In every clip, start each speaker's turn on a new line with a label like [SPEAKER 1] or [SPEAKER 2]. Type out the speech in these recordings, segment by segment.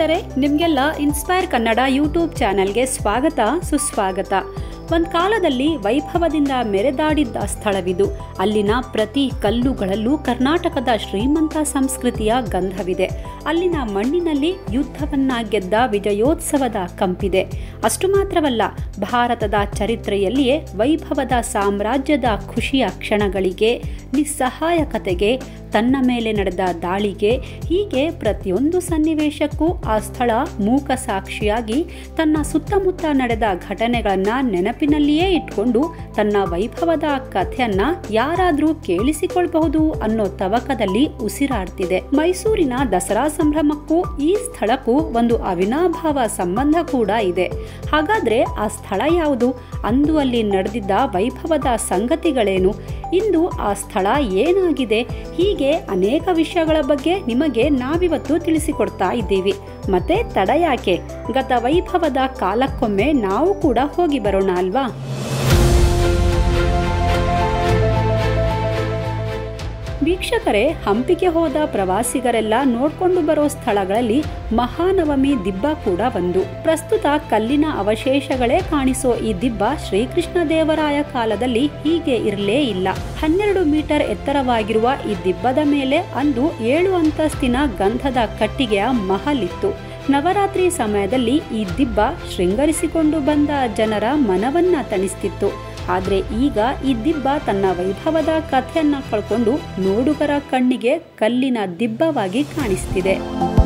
[SPEAKER 1] ವೀಕ್ಷಕರೇ ನಿಮಗೆಲ್ಲ inspire Kannada YouTube ಚಾನೆಲ್ಗೆ ಸ್ವಾಗತ ಸುಸ್ವಾಗತ ಒಂದು ಕಾಲದಲ್ಲಿ ವೈಭವದಿಂದ ಮೆರೆದಾಡಿದ್ದ ಸ್ಥಳವಿದು ಅಲ್ಲಿನ ಪ್ರತಿ ಕಲ್ಲುಗಳಲ್ಲೂ ಕರ್ನಾಟಕದ ಶ್ರೀಮಂತ ಸಂಸ್ಕೃತಿಯ ಗಂಧವಿದೆ ಅಲ್ಲಿನ ಮಣ್ಣಿನಲ್ಲಿ ಯುದ್ಧವನ್ನ ಗೆದ್ದ ವಿಜಯೋತ್ಸವದ ಕಂಪಿದೆ ಅಷ್ಟು ಮಾತ್ರವಲ್ಲ ಭಾರತದ ಚರಿತ್ರೆಯಲ್ಲಿಯೇ ವೈಭವದ ಸಾಮ್ರಾಜ್ಯದ ಖುಷಿಯ ಕ್ಷಣಗಳಿಗೆ ನಿಸ್ಸಹಾಯಕತೆಗೆ ತನ್ನ ಮೇಲೆ ನಡೆದ ದಾಳಿಗೆ ಹೀಗೆ ಪ್ರತಿಯೊಂದು ಸನ್ನಿವೇಶಕ್ಕೂ ಆ ಸ್ಥಳ ಮೂಕ ಸಾಕ್ಷಿಯಾಗಿ ತನ್ನ ಸುತ್ತಮುತ್ತ ನಡೆದ ಘಟನೆಗಳನ್ನ ನೆನಪಿನಲ್ಲಿಯೇ ಇಟ್ಕೊಂಡು ತನ್ನ ವೈಭವದ ಕಥೆಯನ್ನ ಯಾರಾದ್ರೂ ಕೇಳಿಸಿಕೊಳ್ಬಹುದು ಅನ್ನೋ ತವಕದಲ್ಲಿ ಉಸಿರಾಡ್ತಿದೆ ಮೈಸೂರಿನ ದಸರಾ ಸಂಭ್ರಮಕ್ಕೂ ಈ ಸ್ಥಳಕ್ಕೂ ಒಂದು ಅವಿನಾಭಾವ ಸಂಬಂಧ ಕೂಡ ಇದೆ ಹಾಗಾದ್ರೆ ಆ ಸ್ಥಳ ಯಾವುದು ಅಂದು ಅಲ್ಲಿ ನಡೆದಿದ್ದ ವೈಭವದ ಸಂಗತಿಗಳೇನು ಇಂದು ಆ ಸ್ಥಳ ಏನಾಗಿದೆ ಹೀಗೆ ಅನೇಕ ವಿಷಯಗಳ ಬಗ್ಗೆ ನಿಮಗೆ ನಾವಿವತ್ತು ತಿಳಿಸಿಕೊಡ್ತಾ ಇದ್ದೀವಿ ಮತ್ತೆ ತಡ ಯಾಕೆ ಗತ ವೈಭವದ ಕಾಲಕ್ಕೊಮ್ಮೆ ನಾವು ಕೂಡ ಹೋಗಿ ಬರೋಣ ಅಲ್ವಾ ವೀಕ್ಷಕರೇ ಹಂಪಿಗೆ ಹೋದ ಪ್ರವಾಸಿಗರೆಲ್ಲ ನೋಡ್ಕೊಂಡು ಬರೋ ಸ್ಥಳಗಳಲ್ಲಿ ಮಹಾನವಮಿ ದಿಬ್ಬ ಕೂಡ ಒಂದು ಪ್ರಸ್ತುತ ಕಲ್ಲಿನ ಅವಶೇಷಗಳೇ ಕಾಣಿಸೋ ಈ ದಿಬ್ಬ ಶ್ರೀಕೃಷ್ಣ ದೇವರಾಯ ಕಾಲದಲ್ಲಿ ಹೀಗೆ ಇರಲೇ ಇಲ್ಲ ಹನ್ನೆರಡು ಮೀಟರ್ ಎತ್ತರವಾಗಿರುವ ಈ ದಿಬ್ಬದ ಮೇಲೆ ಅಂದು ಏಳು ಅಂತಸ್ತಿನ ಗಂಧದ ಕಟ್ಟಿಗೆಯ ಮಹಲ್ ಇತ್ತು ನವರಾತ್ರಿ ಸಮಯದಲ್ಲಿ ಈ ದಿಬ್ಬ ಶೃಂಗರಿಸಿಕೊಂಡು ಬಂದ ಜನರ ಮನವನ್ನ ತಣಿಸ್ತಿತ್ತು ಆದರೆ ಈಗ ಈ ದಿಬ್ಬ ತನ್ನ ವೈಭವದ ಕಥೆಯನ್ನ ಕಳ್ಕೊಂಡು ನೋಡುಗರ ಕಣ್ಣಿಗೆ ಕಲ್ಲಿನ ದಿಬ್ಬವಾಗಿ ಕಾಣಿಸ್ತಿದೆ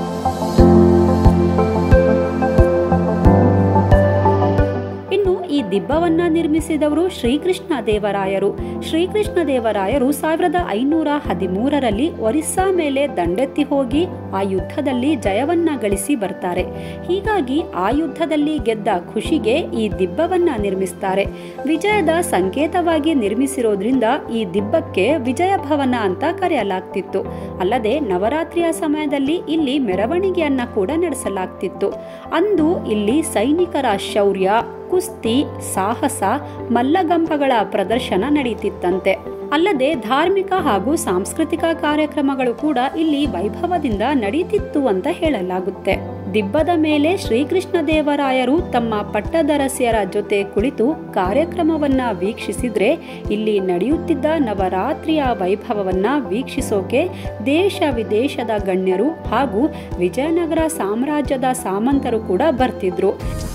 [SPEAKER 1] ಇನ್ನು ಈ ದಿಬ್ಬವನ್ನ ನಿರ್ಮಿಸಿದವರು ಶ್ರೀಕೃಷ್ಣ ದೇವರಾಯರು ಶ್ರೀಕೃಷ್ಣ ದೇವರಾಯರು ಸಾವಿರದ ಐನೂರ ಹದಿಮೂರರಲ್ಲಿ ಒರಿಸ್ಸಾ ಮೇಲೆ ದಂಡೆತ್ತಿ ಹೋಗಿ ಆ ಯುದ್ಧದಲ್ಲಿ ಜಯವನ್ನ ಗಳಿಸಿ ಬರ್ತಾರೆ ಹೀಗಾಗಿ ಆ ಯುದ್ಧದಲ್ಲಿ ಗೆದ್ದ ಖುಷಿಗೆ ಈ ದಿಬ್ಬವನ್ನ ನಿರ್ಮಿಸ್ತಾರೆ ವಿಜಯದ ಸಂಕೇತವಾಗಿ ನಿರ್ಮಿಸಿರೋದ್ರಿಂದ ಈ ದಿಬ್ಬಕ್ಕೆ ವಿಜಯ ಭವನ ಅಂತ ಕರೆಯಲಾಗ್ತಿತ್ತು ಅಲ್ಲದೆ ನವರಾತ್ರಿಯ ಸಮಯದಲ್ಲಿ ಇಲ್ಲಿ ಮೆರವಣಿಗೆಯನ್ನ ಕೂಡ ನಡೆಸಲಾಗ್ತಿತ್ತು ಅಂದು ಇಲ್ಲಿ ಸೈನಿಕರ ಶೌರ್ಯ ಕುಸ್ತಿ ಸಾಹಸ ಮಲ್ಲಗಂಬಗಳ ಪ್ರದರ್ಶನ ನಡೀತಿತ್ತಂತೆ ಅಲ್ಲದೆ ಧಾರ್ಮಿಕ ಹಾಗೂ ಸಾಂಸ್ಕೃತಿಕ ಕಾರ್ಯಕ್ರಮಗಳು ಕೂಡ ಇಲ್ಲಿ ವೈಭವದಿಂದ ನಡೀತಿತ್ತು ಅಂತ ಹೇಳಲಾಗುತ್ತೆ ದಿಬ್ಬದ ಮೇಲೆ ಶ್ರೀಕೃಷ್ಣ ದೇವರಾಯರು ತಮ್ಮ ಪಟ್ಟದರಸಿಯರ ಜೊತೆ ಕುಳಿತು ಕಾರ್ಯಕ್ರಮವನ್ನ ವೀಕ್ಷಿಸಿದ್ರೆ ಇಲ್ಲಿ ನಡೆಯುತ್ತಿದ್ದ ನವರಾತ್ರಿಯ ವೈಭವವನ್ನ ವೀಕ್ಷಿಸೋಕೆ ದೇಶ ವಿದೇಶದ ಗಣ್ಯರು ಹಾಗೂ ವಿಜಯನಗರ ಸಾಮ್ರಾಜ್ಯದ ಸಾಮಂತರು ಕೂಡ ಬರ್ತಿದ್ರು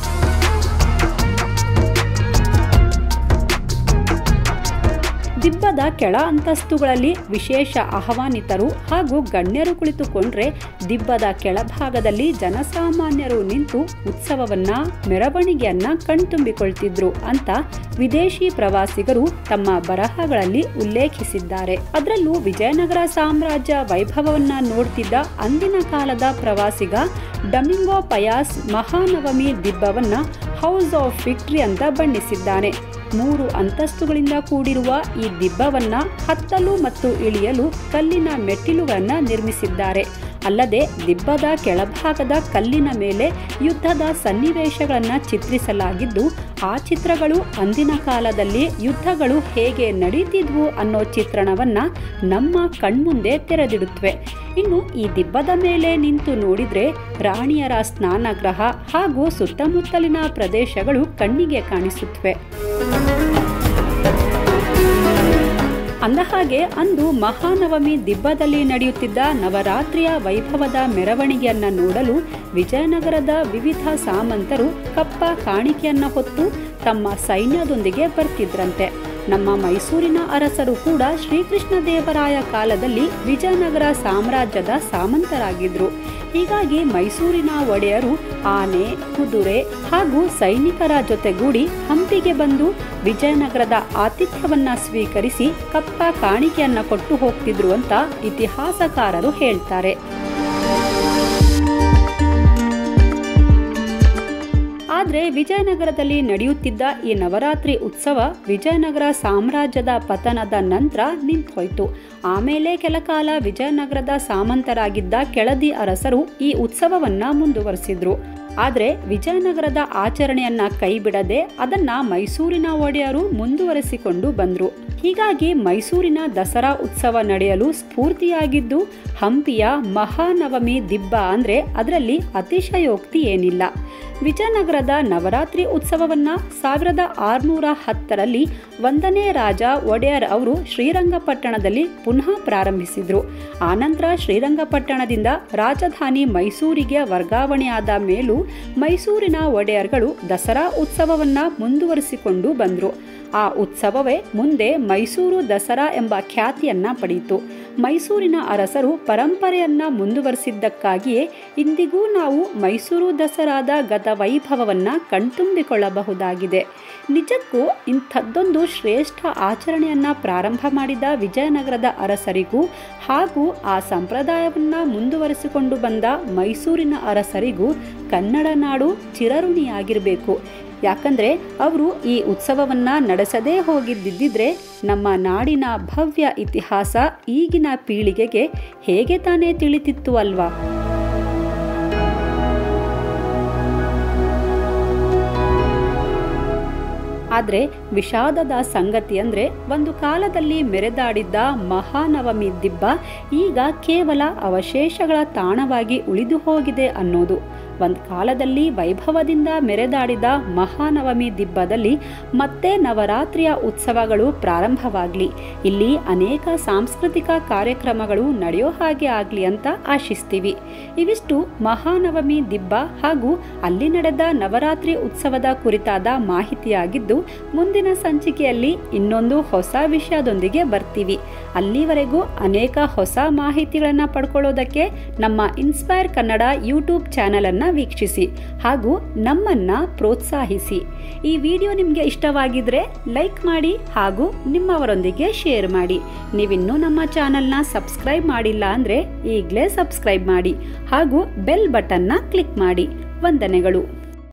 [SPEAKER 1] ದಿಬ್ಬದ ಕೆಳ ಅಂತಸ್ತುಗಳಲ್ಲಿ ವಿಶೇಷ ಆಹ್ವಾನಿತರು ಹಾಗೂ ಗಣ್ಯರು ಕುಳಿತುಕೊಂಡ್ರೆ ದಿಬ್ಬದ ಕೆಳಭಾಗದಲ್ಲಿ ಜನಸಾಮಾನ್ಯರು ನಿಂತು ಉತ್ಸವವನ್ನ ಮೆರವಣಿಗೆಯನ್ನ ಕಣ್ತುಂಬಿಕೊಳ್ತಿದ್ರು ಅಂತ ವಿದೇಶಿ ಪ್ರವಾಸಿಗರು ತಮ್ಮ ಬರಹಗಳಲ್ಲಿ ಉಲ್ಲೇಖಿಸಿದ್ದಾರೆ ಅದರಲ್ಲೂ ವಿಜಯನಗರ ಸಾಮ್ರಾಜ್ಯ ವೈಭವವನ್ನ ನೋಡ್ತಿದ್ದ ಅಂದಿನ ಕಾಲದ ಪ್ರವಾಸಿಗ ಡಮಿಂಗೋ ಪಯಾಸ್ ಮಹಾನವಮಿ ದಿಬ್ಬವನ್ನ ಹೌಸ್ ಆಫ್ ವಿಕ್ಟ್ರಿ ಅಂತ ಬಣ್ಣಿಸಿದ್ದಾನೆ ಮೂರು ಅಂತಸ್ತುಗಳಿಂದ ಕೂಡಿರುವ ಈ ದಿಬ್ಬವನ್ನ ಹತ್ತಲು ಮತ್ತು ಇಳಿಯಲು ಕಲ್ಲಿನ ಮೆಟ್ಟಿಲುಗಳನ್ನು ನಿರ್ಮಿಸಿದ್ದಾರೆ ಅಲ್ಲದೆ ದಿಬ್ಬದ ಕೆಳಭಾಗದ ಕಲ್ಲಿನ ಮೇಲೆ ಯುದ್ಧದ ಸನ್ನಿವೇಶಗಳನ್ನು ಚಿತ್ರಿಸಲಾಗಿದ್ದು ಆ ಚಿತ್ರಗಳು ಅಂದಿನ ಕಾಲದಲ್ಲಿ ಯುದ್ಧಗಳು ಹೇಗೆ ನಡೀತಿದ್ವು ಅನ್ನೋ ಚಿತ್ರಣವನ್ನ ನಮ್ಮ ಕಣ್ಮುಂದೆ ತೆರೆದಿಡುತ್ತವೆ ಇನ್ನು ಈ ದಿಬ್ಬದ ಮೇಲೆ ನಿಂತು ನೋಡಿದ್ರೆ ರಾಣಿಯರ ಸ್ನಾನಗೃಹ ಹಾಗೂ ಸುತ್ತಮುತ್ತಲಿನ ಪ್ರದೇಶಗಳು ಕಣ್ಣಿಗೆ ಕಾಣಿಸುತ್ತವೆ ಅಂದಹಾಗೆ ಅಂದು ಮಹಾನವಮಿ ದಿಬ್ಬದಲ್ಲಿ ನಡೆಯುತ್ತಿದ್ದ ನವರಾತ್ರಿಯ ವೈಭವದ ಮೆರವಣಿಗೆಯನ್ನ ನೋಡಲು ವಿಜಯನಗರದ ವಿವಿಧ ಸಾಮಂತರು ಕಪ್ಪ ಕಾಣಿಕೆಯನ್ನ ಹೊತ್ತು ತಮ್ಮ ಸೈನ್ಯದೊಂದಿಗೆ ಬರ್ತಿದ್ರಂತೆ ನಮ್ಮ ಮೈಸೂರಿನ ಅರಸರು ಕೂಡ ಶ್ರೀಕೃಷ್ಣ ದೇವರಾಯ ಕಾಲದಲ್ಲಿ ವಿಜಯನಗರ ಸಾಮ್ರಾಜ್ಯದ ಸಾಮಂತರಾಗಿದ್ರು ಹೀಗಾಗಿ ಮೈಸೂರಿನ ಒಡೆಯರು ಆನೆ ಕುದುರೆ ಹಾಗೂ ಸೈನಿಕರ ಜೊತೆಗೂಡಿ ಹಂಪಿಗೆ ಬಂದು ವಿಜಯನಗರದ ಆತಿಥ್ಯವನ್ನ ಸ್ವೀಕರಿಸಿ ಕಪ್ಪ ಕಾಣಿಕೆಯನ್ನ ಕೊಟ್ಟು ಹೋಗ್ತಿದ್ರು ಅಂತ ಇತಿಹಾಸಕಾರರು ಹೇಳ್ತಾರೆ ಆದರೆ ವಿಜಯನಗರದಲ್ಲಿ ನಡೆಯುತ್ತಿದ್ದ ಈ ನವರಾತ್ರಿ ಉತ್ಸವ ವಿಜಯನಗರ ಸಾಮ್ರಾಜ್ಯದ ಪತನದ ನಂತರ ನಿಂತೋಯ್ತು ಆಮೇಲೆ ಕೆಲಕಾಲ ವಿಜಯನಗರದ ಸಾಮಂತರಾಗಿದ್ದ ಕೆಳದಿ ಅರಸರು ಈ ಉತ್ಸವವನ್ನ ಮುಂದುವರೆಸಿದ್ರು ಆದರೆ ವಿಜಯನಗರದ ಆಚರಣೆಯನ್ನ ಕೈಬಿಡದೆ ಅದನ್ನ ಮೈಸೂರಿನ ಒಡೆಯರು ಮುಂದುವರೆಸಿಕೊಂಡು ಬಂದರು ಹೀಗಾಗಿ ಮೈಸೂರಿನ ದಸರಾ ಉತ್ಸವ ನಡೆಯಲು ಸ್ಫೂರ್ತಿಯಾಗಿದ್ದು ಹಂಪಿಯ ಮಹಾನವಮಿ ದಿಬ್ಬ ಅಂದರೆ ಅದರಲ್ಲಿ ಅತಿಶಯೋಕ್ತಿ ಏನಿಲ್ಲ ವಿಜಯನಗರದ ನವರಾತ್ರಿ ಉತ್ಸವವನ್ನ ಸಾವಿರದ ಆರುನೂರ ಹತ್ತರಲ್ಲಿ ಒಂದನೇ ರಾಜ ಒಡೆಯರ್ ಅವರು ಶ್ರೀರಂಗಪಟ್ಟಣದಲ್ಲಿ ಪುನಃ ಪ್ರಾರಂಭಿಸಿದ್ರು ಆನಂತರ ಶ್ರೀರಂಗಪಟ್ಟಣದಿಂದ ರಾಜಧಾನಿ ಮೈಸೂರಿಗೆ ವರ್ಗಾವಣೆಯಾದ ಮೇಲೂ ಮೈಸೂರಿನ ಒಡೆಯರ್ಗಳು ದಸರಾ ಉತ್ಸವವನ್ನ ಮುಂದುವರಿಸಿಕೊಂಡು ಬಂದರು ಆ ಉತ್ಸವವೇ ಮುಂದೆ ಮೈಸೂರು ದಸರಾ ಎಂಬ ಖ್ಯಾತಿಯನ್ನ ಪಡೆಯಿತು ಮೈಸೂರಿನ ಅರಸರು ಪರಂಪರೆಯನ್ನ ಮುಂದುವರಿಸಿದ್ದಕ್ಕಾಗಿಯೇ ಇಂದಿಗೂ ನಾವು ಮೈಸೂರು ದಸರಾದ ಗತ ವೈಭವವನ್ನ ಕಣ್ತುಂಬಿಕೊಳ್ಳಬಹುದಾಗಿದೆ ನಿಜಕ್ಕೂ ಇಂಥದ್ದೊಂದು ಶ್ರೇಷ್ಠ ಆಚರಣೆಯನ್ನ ಪ್ರಾರಂಭ ಮಾಡಿದ ವಿಜಯನಗರದ ಅರಸರಿಗೂ ಹಾಗೂ ಆ ಸಂಪ್ರದಾಯವನ್ನ ಮುಂದುವರಿಸಿಕೊಂಡು ಬಂದ ಮೈಸೂರಿನ ಅರಸರಿಗೂ ಕನ್ನಡ ನಾಡು ಚಿರಋಣಿಯಾಗಿರಬೇಕು ಯಾಕಂದ್ರೆ ಅವರು ಈ ಉತ್ಸವವನ್ನ ನಡೆಸದೇ ಹೋಗಿದ್ದಿದ್ರೆ ನಮ್ಮ ನಾಡಿನ ಭವ್ಯ ಇತಿಹಾಸ ಈಗಿನ ಪೀಳಿಗೆಗೆ ಹೇಗೆ ತಾನೇ ತಿಳಿತಿತ್ತು ಅಲ್ವಾ ಆದರೆ ವಿಷಾದದ ಸಂಗತಿ ಅಂದರೆ ಒಂದು ಕಾಲದಲ್ಲಿ ಮೆರೆದಾಡಿದ್ದ ಮಹಾನವಮಿ ದಿಬ್ಬ ಈಗ ಕೇವಲ ಅವಶೇಷಗಳ ತಾಣವಾಗಿ ಉಳಿದು ಹೋಗಿದೆ ಅನ್ನೋದು ಒಂದು ಕಾಲದಲ್ಲಿ ವೈಭವದಿಂದ ಮೆರೆದಾಡಿದ ಮಹಾನವಮಿ ದಿಬ್ಬದಲ್ಲಿ ಮತ್ತೆ ನವರಾತ್ರಿಯ ಉತ್ಸವಗಳು ಪ್ರಾರಂಭವಾಗಲಿ ಇಲ್ಲಿ ಅನೇಕ ಸಾಂಸ್ಕೃತಿಕ ಕಾರ್ಯಕ್ರಮಗಳು ನಡೆಯೋ ಹಾಗೆ ಆಗಲಿ ಅಂತ ಆಶಿಸ್ತೀವಿ ಇವಿಷ್ಟು ಮಹಾನವಮಿ ದಿಬ್ಬ ಹಾಗೂ ಅಲ್ಲಿ ನಡೆದ ನವರಾತ್ರಿ ಉತ್ಸವದ ಕುರಿತಾದ ಮಾಹಿತಿಯಾಗಿದ್ದು ಮುಂದಿನ ಸಂಚಿಕೆಯಲ್ಲಿ ಇನ್ನೊಂದು ಹೊಸ ವಿಷಯದೊಂದಿಗೆ ಬರ್ತೀವಿ ಅಲ್ಲಿವರೆಗೂ ಅನೇಕ ಹೊಸ ಮಾಹಿತಿಗಳನ್ನು ಪಡ್ಕೊಳ್ಳೋದಕ್ಕೆ ನಮ್ಮ ಇನ್ಸ್ಪೈರ್ ಕನ್ನಡ ಯೂಟ್ಯೂಬ್ ಚಾನಲನ್ನು ವೀಕ್ಷಿಸಿ ಹಾಗೂ ನಮ್ಮನ್ನ ಪ್ರೋತ್ಸಾಹಿಸಿ ಈ ವಿಡಿಯೋ ನಿಮಗೆ ಇಷ್ಟವಾಗಿದ್ರೆ ಲೈಕ್ ಮಾಡಿ ಹಾಗೂ ನಿಮ್ಮವರೊಂದಿಗೆ ಶೇರ್ ಮಾಡಿ ನೀವಿನ್ನೂ ನಮ್ಮ ಚಾನಲ್ನ ಸಬ್ಸ್ಕ್ರೈಬ್ ಮಾಡಿಲ್ಲ ಅಂದರೆ ಈಗಲೇ ಸಬ್ಸ್ಕ್ರೈಬ್ ಮಾಡಿ ಹಾಗೂ ಬೆಲ್ ಬಟನ್ನ ಕ್ಲಿಕ್ ಮಾಡಿ ವಂದನೆಗಳು